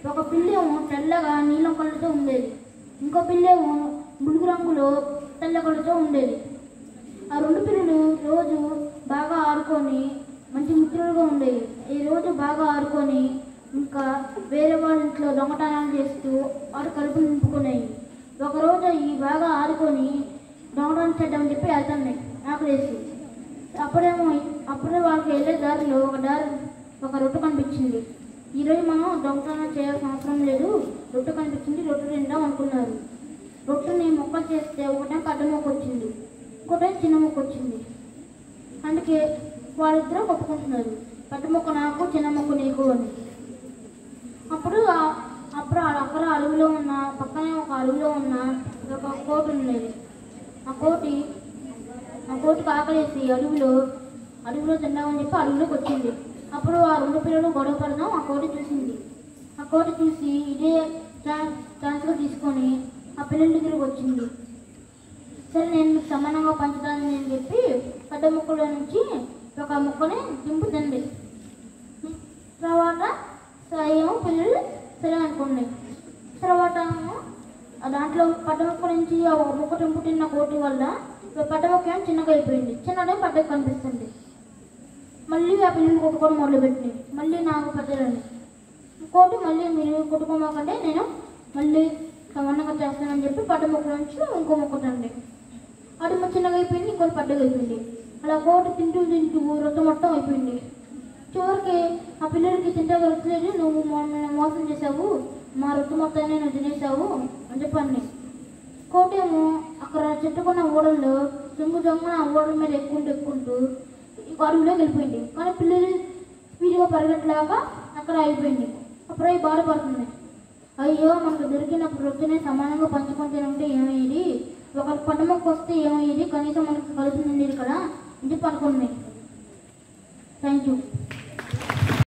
ఒక పిల్లేమో తెల్లగా నీలం కళ్ళతో ఉండేది ఇంకో పిల్లేమో బులుగు రంగులో తెల్ల కళ్ళతో ఉండేది ఆ రెండు పిల్లలు రోజు బాగా ఆడుకొని మంచి మిత్రులుగా ఉండేవి ఈ రోజు బాగా ఆడుకొని ఇంకా వేరే వాళ్ళ ఇంట్లో దొంగతనాలు చేస్తూ వాడు కడుపు నింపుకునేవి ఒకరోజు ఈ బాగా ఆడుకొని దొంగతనం చేద్దామని చెప్పి వెళ్తున్నాయి ఆకలేసి అప్పుడేమో అప్పుడే వాళ్ళకి వెళ్ళే దారిలో ఒక దారి ఒక రొట్టు కనిపించింది ఈరోజు మనం దొంగతనం చేయాల్సిన అవసరం లేదు రొట్టు కనిపించింది రొట్టు తిందాం అనుకున్నారు రొట్టుని మొక్కలు చేస్తే ఒకటే పెద్ద మొక్క వచ్చింది ఇంకోటే చిన్న మొక్క వచ్చింది అందుకే వాళ్ళిద్దరూ కొట్టుకుంటున్నారు పెద్ద మొక్క నాకు చిన్న మొక్క నీకు అని అప్పుడు ఆ- అప్పుడు ఆ అక్కడ అడవిలో ఉన్న పక్కనే ఒక అడవిలో ఉన్న ఒక కోటి ఉండేది ఆ కోటి ఆ కోటికి ఆకలేసి అడవిలో అడవిలో తిందామని చెప్పి అడవిలోకి వచ్చింది అప్పుడు ఆ రెండు పిల్లలు గొడవ పడదాం ఆ కోటి చూసింది ఆ కోటి చూసి ఇదే ఛాన్స్ ఛాన్స్గా తీసుకొని ఆ పిల్లల దగ్గరికి వచ్చింది సరే నేను మీకు సమానంగా పంచుతానని నేను చెప్పి పెద్ద ముక్కలో నుంచి ఒక ముక్కని దింపుతుంది తర్వాత సరే ఏమో పిల్లలు సరే అనుకున్నాయి తర్వాత ఏమో ఆ దాంట్లో పెద్ద ముక్క నుంచి ఆ ఒక ముక్క దింపు తిన్న కోటి వల్ల ఈ పెద్ద ముక్క ఏమో చిన్నగా అయిపోయింది చిన్నదే పెద్దగా కనిపిస్తుంది మళ్ళీ ఆ పిల్లలు కొట్టుకోవడం మొదలుపెట్టినాయి మళ్ళీ నాకు పెద్దలని ఇంకోటి మళ్ళీ మీరు కొట్టుకోమాకంటే నేను మళ్ళీ సమానంగా చేస్తానని చెప్పి పెద్ద ముక్క నుంచి ఇంకో ముక్క తండ్రి అది మా చిన్నగా అయిపోయింది ఇంకోటి పెద్దగా అయిపోయింది అలా కోటి తింటూ తింటూ రొట్టె మొత్తం అయిపోయింది చివరికి ఆ పిల్లలకి తింటే వరకలేదు నువ్వు మమ్మల్ని మోసం చేసావు మా రొట్టె మొత్తాన్ని నువ్వు తినేసావు అని చెప్పండి కోటేమో అక్కడ చెట్టుకున్న ఓడల్లో జంగు జంగున ఆ ఓడల మీద ఎక్కుంటూ ఎక్కుంటూ ఇంకో అడవిలోకి వెళ్ళిపోయింది కానీ పిల్లలు స్పీడ్గా పరిగెట్టలేక అక్కడ అయిపోయింది అప్పుడు అవి బాధపడుతుంది అయ్యో మనకు దొరికిన రొట్టెని సమానంగా పంచుకొని తింటే ఏమయ్యేది ఒక పట్టమొక్క వస్తే ఏమయ్యేది కనీసం మనకు కలిసి ఉండేది కదా అని చెప్పి అనుకున్నాయి థ్యాంక్ యూ